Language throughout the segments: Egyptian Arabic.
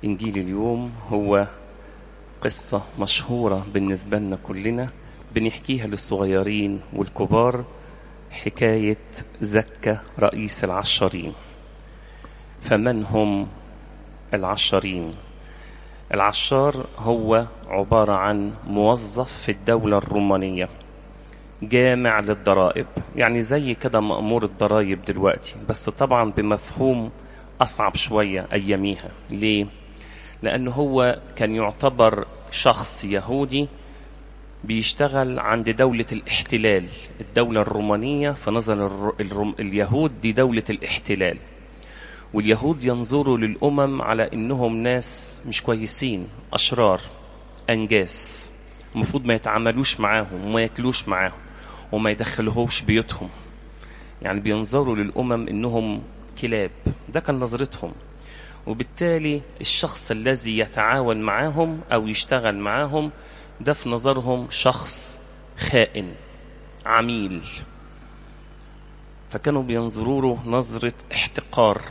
إنجيل اليوم هو قصة مشهورة بالنسبة لنا كلنا بنحكيها للصغيرين والكبار حكاية زكة رئيس العشرين فمن هم العشرين العشار هو عبارة عن موظف في الدولة الرومانية جامع للضرائب يعني زي كده مأمور الضرائب دلوقتي بس طبعا بمفهوم أصعب شوية أياميها ليه؟ لأنه هو كان يعتبر شخص يهودي بيشتغل عند دولة الاحتلال الدولة الرومانية في نظر الر- الروم- اليهود دي دولة الاحتلال واليهود ينظروا للأمم على إنهم ناس مش كويسين أشرار أنجاس المفروض ما يتعاملوش معاهم وما ياكلوش معاهم وما يدخلوهوش بيوتهم يعني بينظروا للأمم إنهم كلاب ده كان نظرتهم وبالتالي الشخص الذي يتعاون معاهم أو يشتغل معاهم ده في نظرهم شخص خائن عميل فكانوا بينظروا له نظرة احتقار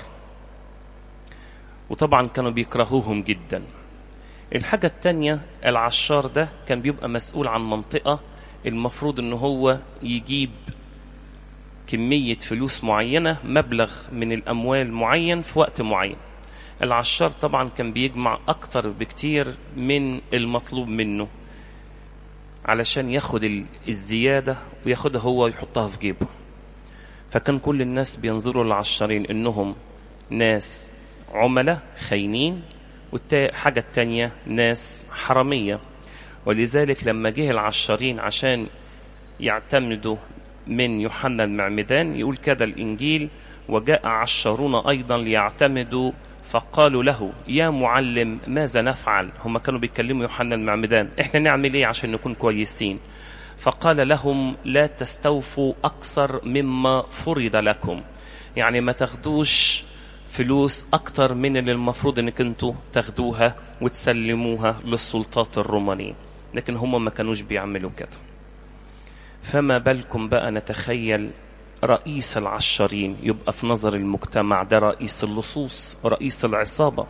وطبعا كانوا بيكرهوهم جدا الحاجة التانية العشار ده كان بيبقى مسؤول عن منطقة المفروض ان هو يجيب كمية فلوس معينة مبلغ من الأموال معين في وقت معين العشار طبعا كان بيجمع أكتر بكتير من المطلوب منه علشان ياخد ال- الزيادة وياخدها هو ويحطها في جيبه فكان كل الناس بينظروا للعشارين انهم ناس عملاء خاينين والحاجة التانية ناس حرامية ولذلك لما جه العشارين عشان يعتمدوا من يوحنا المعمدان يقول كده الإنجيل وجاء عشرون أيضا ليعتمدوا فقالوا له يا معلم ماذا نفعل هم كانوا بيتكلموا يوحنا المعمدان احنا نعمل ايه عشان نكون كويسين فقال لهم لا تستوفوا أكثر مما فرض لكم يعني ما تاخدوش فلوس أكتر من اللي المفروض انك انتوا تاخدوها وتسلموها للسلطات الرومانية لكن هم ما كانوش بيعملوا كده فما بالكم بقى نتخيل رئيس العشرين يبقى في نظر المجتمع ده رئيس اللصوص رئيس العصابة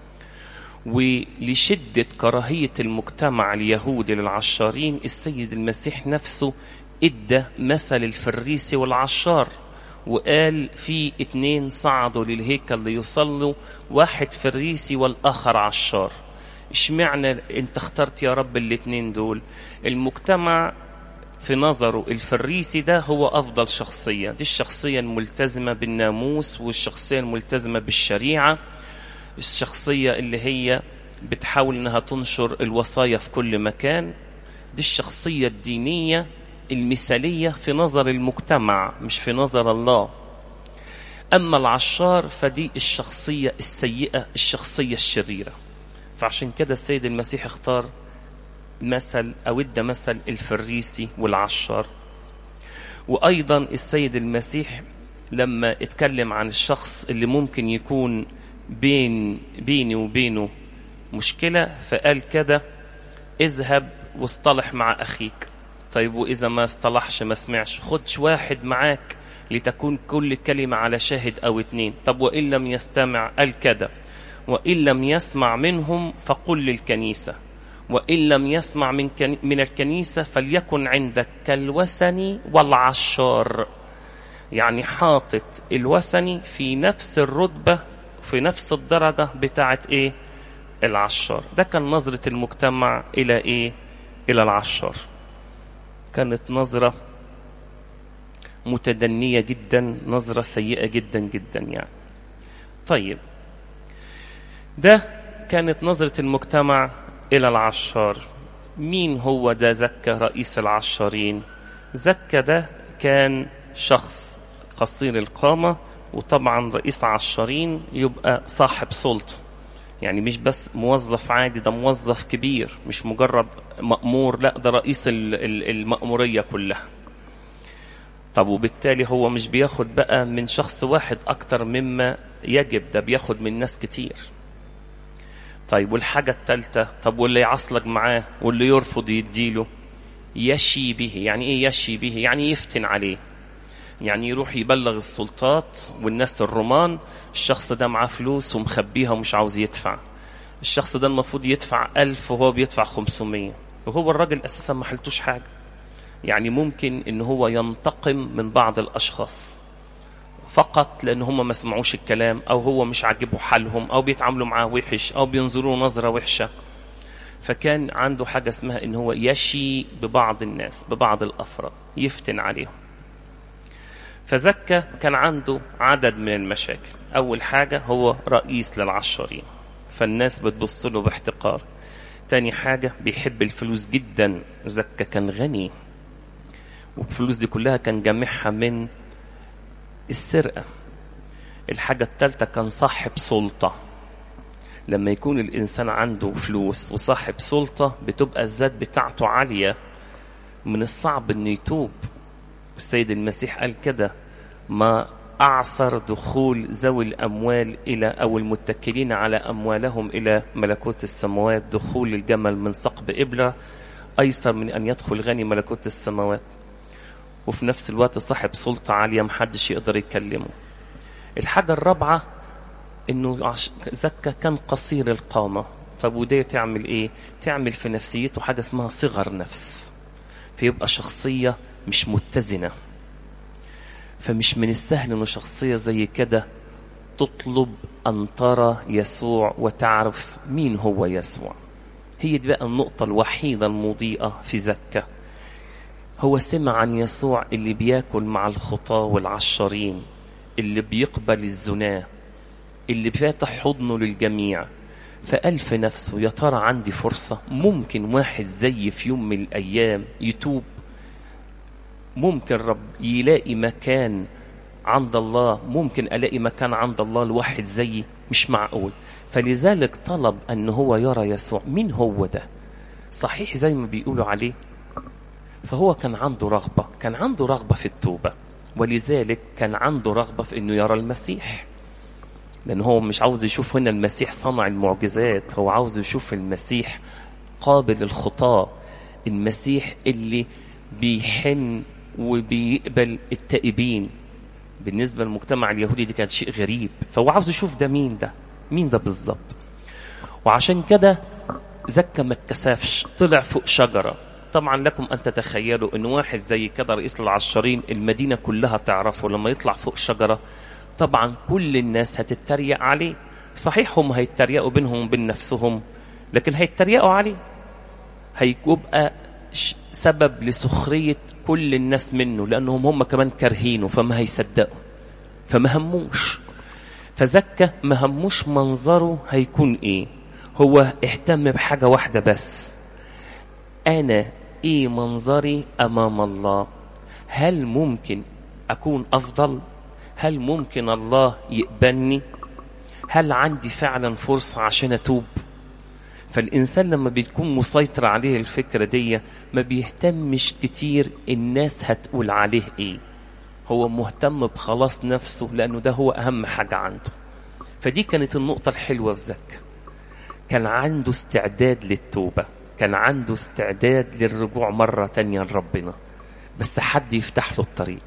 ولشدة كراهية المجتمع اليهودي للعشارين السيد المسيح نفسه ادى مثل الفريسي والعشار وقال في اتنين صعدوا للهيكل ليصلوا واحد فريسي والآخر عشار اشمعنى انت اخترت يا رب الاتنين دول المجتمع في نظره الفريسي ده هو أفضل شخصية دي الشخصية الملتزمة بالناموس والشخصية الملتزمة بالشريعة الشخصية اللي هي بتحاول انها تنشر الوصايا في كل مكان دي الشخصية الدينية المثالية في نظر المجتمع مش في نظر الله أما العشار فدي الشخصية السيئة الشخصية الشريرة فعشان كده السيد المسيح اختار مثل أو ادى مثل الفريسي والعشار وأيضا السيد المسيح لما اتكلم عن الشخص اللي ممكن يكون بين بيني وبينه مشكلة فقال كده اذهب واصطلح مع أخيك طيب وإذا ما اصطلحش ما سمعش خدش واحد معاك لتكون كل كلمة على شاهد أو اتنين طب وإن لم يستمع قال كده وإن لم يسمع منهم فقل للكنيسة وإن لم يسمع من, كن... من الكنيسة فليكن عندك كالوثني والعشار يعني حاطط الوثني في نفس الرتبة في نفس الدرجة بتاعت إيه العشار ده كان نظرة المجتمع إلى إيه إلى العشار كانت نظرة متدنية جدا نظرة سيئة جدا جدا يعني طيب ده كانت نظرة المجتمع إلى العشار مين هو ده زكى رئيس العشارين زكى ده كان شخص قصير القامة وطبعا رئيس عشارين يبقى صاحب سلطة يعني مش بس موظف عادي ده موظف كبير مش مجرد مأمور لا ده رئيس ال- ال- المأمورية كلها طب وبالتالي هو مش بياخد بقى من شخص واحد أكتر مما يجب ده بياخد من ناس كتير طيب والحاجة التالتة طب واللي يعصلك معاه واللي يرفض يديله يشي به يعني ايه يشي به يعني يفتن عليه يعني يروح يبلغ السلطات والناس الرومان الشخص ده معاه فلوس ومخبيها ومش عاوز يدفع الشخص ده المفروض يدفع ألف وهو بيدفع خمسمية وهو الراجل أساسا ما حلتوش حاجة يعني ممكن ان هو ينتقم من بعض الاشخاص فقط لان هم ما سمعوش الكلام او هو مش عاجبه حالهم او بيتعاملوا معاه وحش او بينظروا نظره وحشه فكان عنده حاجه اسمها ان هو يشي ببعض الناس ببعض الافراد يفتن عليهم فزكى كان عنده عدد من المشاكل اول حاجه هو رئيس للعشرين فالناس بتبص له باحتقار تاني حاجة بيحب الفلوس جدا زكى كان غني والفلوس دي كلها كان جامعها من السرقة الحاجة الثالثة كان صاحب سلطة لما يكون الإنسان عنده فلوس وصاحب سلطة بتبقى الذات بتاعته عالية من الصعب إنه يتوب السيد المسيح قال كده ما أعصر دخول ذوي الأموال إلى أو المتكلين على أموالهم إلى ملكوت السماوات دخول الجمل من ثقب إبرة أيسر من أن يدخل غني ملكوت السماوات وفي نفس الوقت صاحب سلطة عالية محدش يقدر يكلمه الحاجة الرابعة انه زكا كان قصير القامة طب ودي تعمل ايه تعمل في نفسيته حاجة اسمها صغر نفس فيبقى شخصية مش متزنة فمش من السهل انه شخصية زي كده تطلب ان ترى يسوع وتعرف مين هو يسوع هي دي بقى النقطة الوحيدة المضيئة في زكا هو سمع عن يسوع اللي بياكل مع الخطاة والعشرين اللي بيقبل الزناه اللي فاتح حضنه للجميع فقال في نفسه يا ترى عندي فرصة ممكن واحد زي في يوم من الأيام يتوب ممكن رب يلاقي مكان عند الله ممكن ألاقي مكان عند الله لواحد زيي مش معقول فلذلك طلب أن هو يرى يسوع مين هو ده صحيح زي ما بيقولوا عليه فهو كان عنده رغبة كان عنده رغبة في التوبة ولذلك كان عنده رغبة في أنه يرى المسيح لأن هو مش عاوز يشوف هنا المسيح صنع المعجزات هو عاوز يشوف المسيح قابل الخطاة المسيح اللي بيحن وبيقبل التائبين بالنسبة للمجتمع اليهودي دي كانت شيء غريب فهو عاوز يشوف ده مين ده مين ده بالظبط وعشان كده زكى ما اتكسفش طلع فوق شجرة طبعا لكم أن تتخيلوا أن واحد زي كده رئيس للعشرين المدينة كلها تعرفه لما يطلع فوق شجرة طبعا كل الناس هتتريق عليه صحيح هم هيتريقوا بينهم وبين نفسهم لكن هيتريقوا عليه هيبقى سبب لسخرية كل الناس منه لأنهم هم كمان كارهينه فما هيصدقوا فما هموش فزكى ما هموش منظره هيكون ايه هو اهتم بحاجة واحدة بس أنا ايه منظري أمام الله هل ممكن أكون أفضل هل ممكن الله يقبلني هل عندي فعلا فرصة عشان أتوب فالإنسان لما بيكون مسيطر عليه الفكرة دي ما بيهتمش كتير الناس هتقول عليه إيه هو مهتم بخلاص نفسه لأنه ده هو أهم حاجة عنده فدي كانت النقطة الحلوة في زكا كان عنده استعداد للتوبة كان عنده استعداد للرجوع مرة تانية لربنا بس حد يفتح له الطريق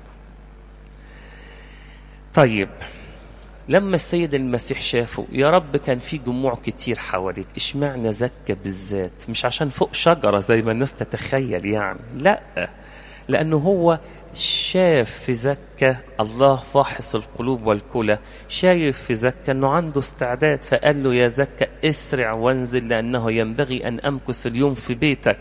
طيب لما السيد المسيح شافه يا رب كان في جموع كتير حواليك اشمعنى زكى بالذات مش عشان فوق شجرة زي ما الناس تتخيل يعني لا لأنه هو شاف في زكى الله فاحص القلوب والكلى شايف في زكى أنه عنده استعداد فقال له يا زكى اسرع وانزل لأنه ينبغي أن أمكث اليوم في بيتك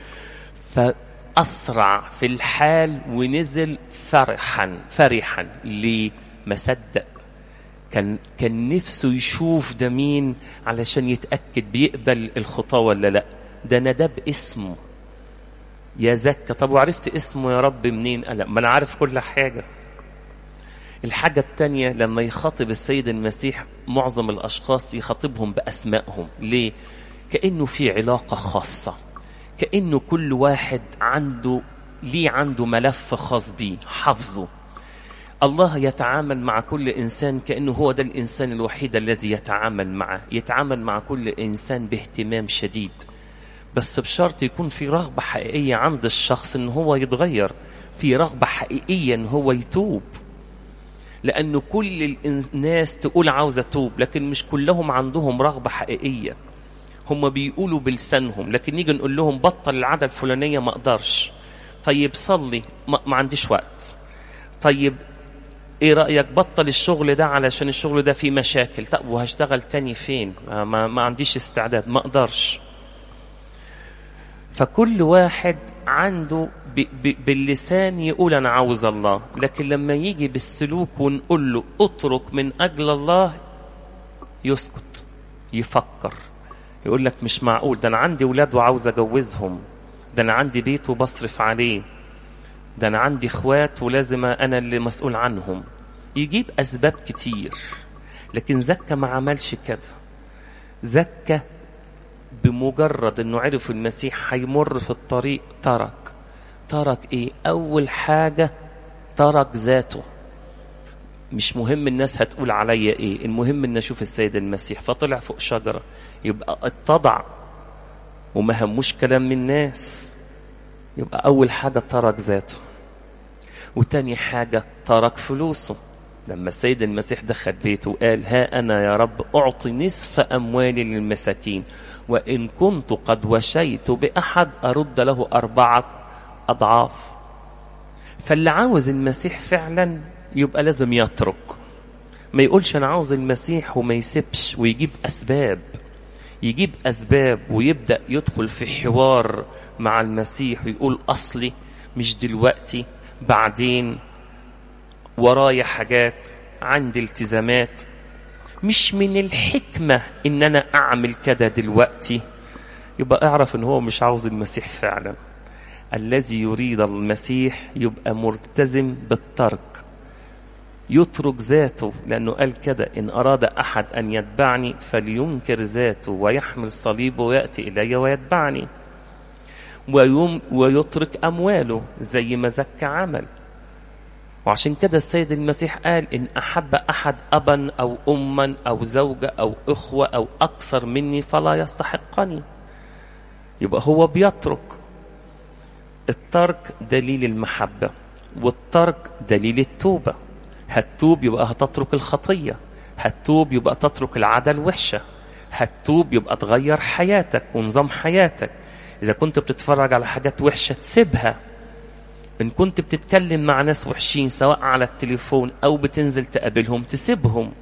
فأسرع في الحال ونزل فرحا فرحا ليه ما صدق كان كان نفسه يشوف ده مين علشان يتاكد بيقبل الخطاه ولا لا ده ندب اسمه يا زكا طب وعرفت اسمه يا رب منين قال ما انا عارف كل حاجه الحاجة التانية لما يخاطب السيد المسيح معظم الأشخاص يخاطبهم بأسمائهم ليه؟ كأنه في علاقة خاصة كأنه كل واحد عنده ليه عنده ملف خاص بيه حافظه الله يتعامل مع كل انسان كانه هو ده الانسان الوحيد الذي يتعامل معه يتعامل مع كل انسان باهتمام شديد بس بشرط يكون في رغبه حقيقيه عند الشخص ان هو يتغير في رغبه حقيقيه ان هو يتوب لانه كل الناس تقول عاوزه توب لكن مش كلهم عندهم رغبه حقيقيه هم بيقولوا بلسانهم لكن نيجي نقول لهم بطل العادة الفلانية ما اقدرش طيب صلي ما, ما عنديش وقت طيب ايه رأيك بطل الشغل ده علشان الشغل ده فيه مشاكل طب وهشتغل تاني فين ما, ما عنديش استعداد ما اقدرش فكل واحد عنده ب ب باللسان يقول انا عاوز الله لكن لما يجي بالسلوك ونقول له اترك من اجل الله يسكت يفكر يقول لك مش معقول ده انا عندي ولاد وعاوز اجوزهم ده انا عندي بيت وبصرف عليه ده انا عندي اخوات ولازم انا اللي مسؤول عنهم يجيب اسباب كتير لكن زكا ما عملش كده زكا بمجرد انه عرف المسيح هيمر في الطريق ترك ترك ايه اول حاجه ترك ذاته مش مهم الناس هتقول عليا ايه المهم ان اشوف السيد المسيح فطلع فوق شجره يبقى اتضع وما هموش كلام من الناس يبقى اول حاجه ترك ذاته وتاني حاجه ترك فلوسه لما السيد المسيح دخل بيته وقال ها انا يا رب اعطي نصف اموالي للمساكين وان كنت قد وشيت باحد ارد له اربعه اضعاف فاللي عاوز المسيح فعلا يبقى لازم يترك ما يقولش انا عاوز المسيح وما يسيبش ويجيب اسباب يجيب اسباب ويبدا يدخل في حوار مع المسيح ويقول اصلي مش دلوقتي بعدين ورايا حاجات عندي التزامات مش من الحكمه ان انا اعمل كده دلوقتي يبقى اعرف ان هو مش عاوز المسيح فعلا الذي يريد المسيح يبقى ملتزم بالترك يترك ذاته لأنه قال كده إن أراد أحد أن يتبعني فلينكر ذاته ويحمل صليبه ويأتي إلي ويتبعني ويوم ويترك أمواله زي ما زكى عمل وعشان كده السيد المسيح قال إن أحب أحد أبا أو أما أو زوجة أو إخوة أو أكثر مني فلا يستحقني يبقى هو بيترك الترك دليل المحبة والترك دليل التوبة هتوب يبقى هتترك الخطية هتوب يبقى تترك العادة الوحشة هتوب يبقى تغير حياتك ونظام حياتك إذا كنت بتتفرج على حاجات وحشة تسيبها إن كنت بتتكلم مع ناس وحشين سواء على التليفون أو بتنزل تقابلهم تسيبهم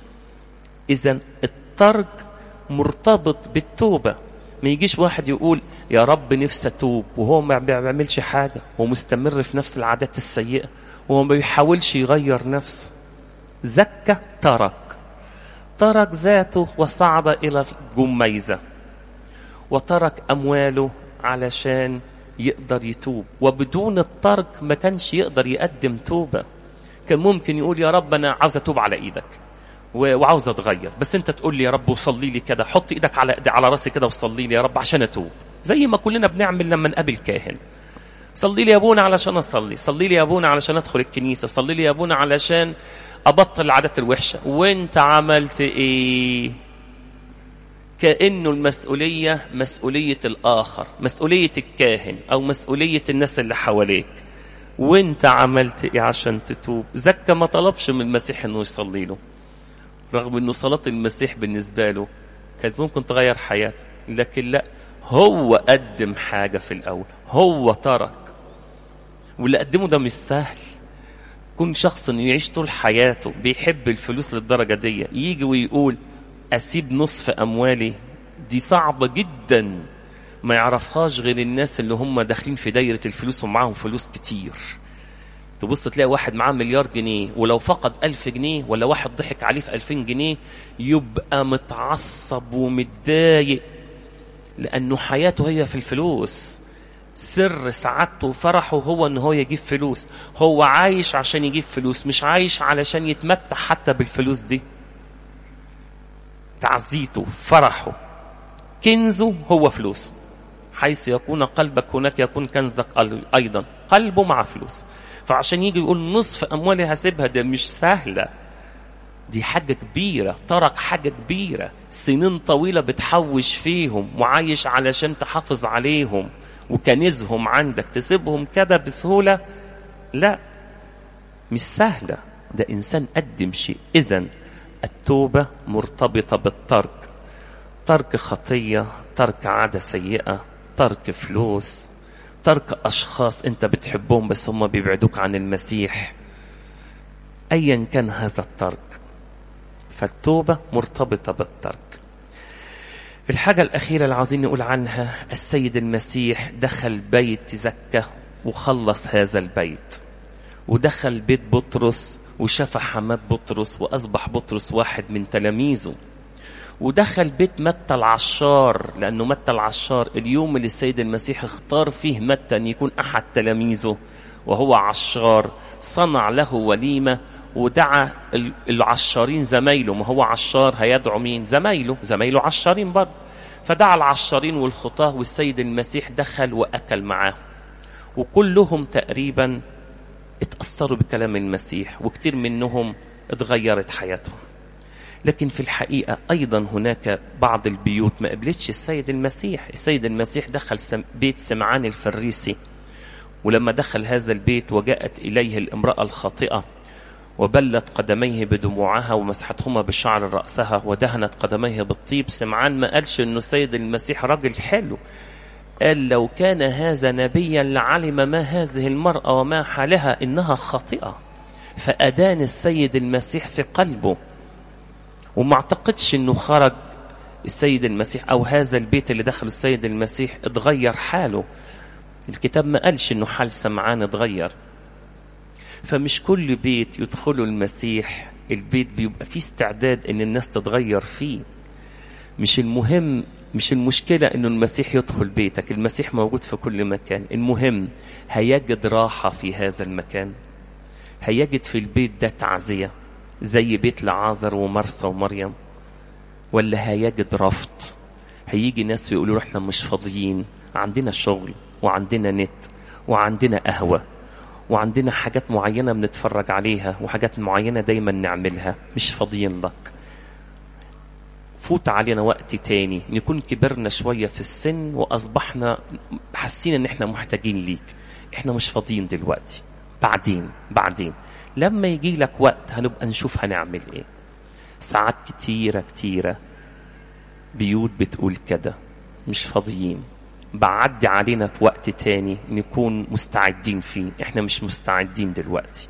إذا الترك مرتبط بالتوبة ما يجيش واحد يقول يا رب نفسي أتوب وهو ما بيعملش حاجة ومستمر في نفس العادات السيئة وما بيحاولش يغير نفسه زكى ترك ترك ذاته وصعد إلى الجميزة وترك أمواله علشان يقدر يتوب وبدون الترك ما كانش يقدر يقدم توبة كان ممكن يقول يا رب أنا عاوز أتوب على إيدك وعاوز أتغير بس أنت تقول لي يا رب وصلي لي كده حط إيدك على على راسي كده وصلي لي يا رب عشان أتوب زي ما كلنا بنعمل لما نقابل كاهن صلي لي يا ابونا علشان اصلي صلي لي يا ابونا علشان ادخل الكنيسه صلي لي يا ابونا علشان ابطل العادات الوحشه وانت عملت ايه كانه المسؤوليه مسؤوليه الاخر مسؤوليه الكاهن او مسؤوليه الناس اللي حواليك وانت عملت ايه عشان تتوب زكى ما طلبش من المسيح انه يصلي له رغم انه صلاه المسيح بالنسبه له كانت ممكن تغير حياته لكن لا هو قدم حاجه في الاول هو ترك واللي قدمه ده مش سهل كون شخص انه يعيش طول حياته بيحب الفلوس للدرجه دي يجي ويقول اسيب نصف اموالي دي صعبه جدا ما يعرفهاش غير الناس اللي هم داخلين في دايره الفلوس ومعاهم فلوس كتير تبص تلاقي واحد معاه مليار جنيه ولو فقد ألف جنيه ولا واحد ضحك عليه في ألفين جنيه يبقى متعصب ومتضايق لأنه حياته هي في الفلوس سر سعادته وفرحه هو ان هو يجيب فلوس هو عايش عشان يجيب فلوس مش عايش علشان يتمتع حتى بالفلوس دي تعزيته فرحه كنزه هو فلوسه حيث يكون قلبك هناك يكون كنزك ايضا قلبه مع فلوس فعشان يجي يقول نصف اموالي هسيبها ده مش سهله دي حاجة كبيرة ترك حاجة كبيرة سنين طويلة بتحوش فيهم وعايش علشان تحافظ عليهم وكنزهم عندك تسيبهم كده بسهولة لا مش سهلة ده إنسان قدم شيء إذا التوبة مرتبطة بالترك ترك خطية ترك عادة سيئة ترك فلوس ترك أشخاص أنت بتحبهم بس هم بيبعدوك عن المسيح أيا كان هذا الترك فالتوبة مرتبطة بالترك الحاجة الأخيرة اللي عاوزين نقول عنها السيد المسيح دخل بيت زكة وخلص هذا البيت ودخل بيت بطرس وشفى حماد بطرس وأصبح بطرس واحد من تلاميذه ودخل بيت متى العشار لأنه متى العشار اليوم اللي السيد المسيح اختار فيه متى أن يكون أحد تلاميذه وهو عشار صنع له وليمة ودعا العشارين زمايله ما هو عشار هيدعو مين زمايله زمايله عشارين برضه فدعا العشارين والخطاه والسيد المسيح دخل وأكل معاهم وكلهم تقريبا اتأثروا بكلام المسيح وكتير منهم اتغيرت حياتهم لكن في الحقيقة أيضا هناك بعض البيوت ما قبلتش السيد المسيح السيد المسيح دخل بيت سمعان الفريسي ولما دخل هذا البيت وجاءت إليه الامرأة الخاطئة وبلت قدميه بدموعها ومسحتهما بشعر رأسها ودهنت قدميه بالطيب سمعان ما قالش أنه السيد المسيح راجل حلو قال لو كان هذا نبيا لعلم ما هذه المرأة وما حالها إنها خاطئة فأدان السيد المسيح في قلبه وما اعتقدش انه خرج السيد المسيح او هذا البيت اللي دخل السيد المسيح اتغير حاله الكتاب ما قالش انه حال سمعان اتغير فمش كل بيت يدخله المسيح البيت بيبقى فيه استعداد ان الناس تتغير فيه مش المهم مش المشكلة انه المسيح يدخل بيتك المسيح موجود في كل مكان المهم هيجد راحة في هذا المكان هيجد في البيت ده تعزية زي بيت لعازر ومرسى ومريم ولا هيجد رفض هيجي ناس يقولوا احنا مش فاضيين عندنا شغل وعندنا نت وعندنا قهوة وعندنا حاجات معينة بنتفرج عليها وحاجات معينة دايما نعملها مش فاضيين لك فوت علينا وقت تاني نكون كبرنا شوية في السن وأصبحنا حاسين إن إحنا محتاجين ليك إحنا مش فاضيين دلوقتي بعدين بعدين لما يجي لك وقت هنبقى نشوف هنعمل ايه ساعات كتيرة كتيرة بيوت بتقول كده مش فاضيين بعدي علينا في وقت تاني نكون مستعدين فيه احنا مش مستعدين دلوقتي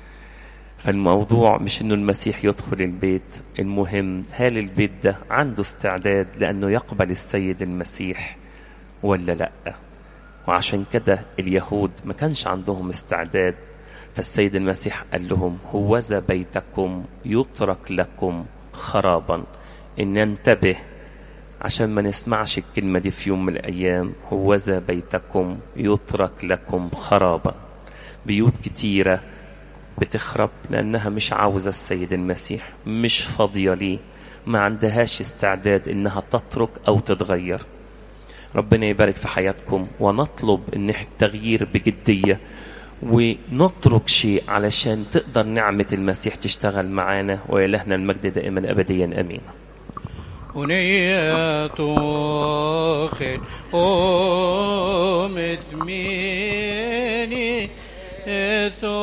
فالموضوع مش انه المسيح يدخل البيت المهم هل البيت ده عنده استعداد لانه يقبل السيد المسيح ولا لا وعشان كده اليهود ما كانش عندهم استعداد فالسيد المسيح قال لهم هوذا بيتكم يترك لكم خرابا ان ننتبه عشان ما نسمعش الكلمة دي في يوم من الأيام هوذا بيتكم يترك لكم خرابا بيوت كتيرة بتخرب لأنها مش عاوزة السيد المسيح مش فاضية ليه ما عندهاش استعداد إنها تترك أو تتغير ربنا يبارك في حياتكم ونطلب إن التغيير بجدية ونترك شيء علشان تقدر نعمة المسيح تشتغل معانا وإلهنا المجد دائما أبديا أمين ونية خير أم ثميني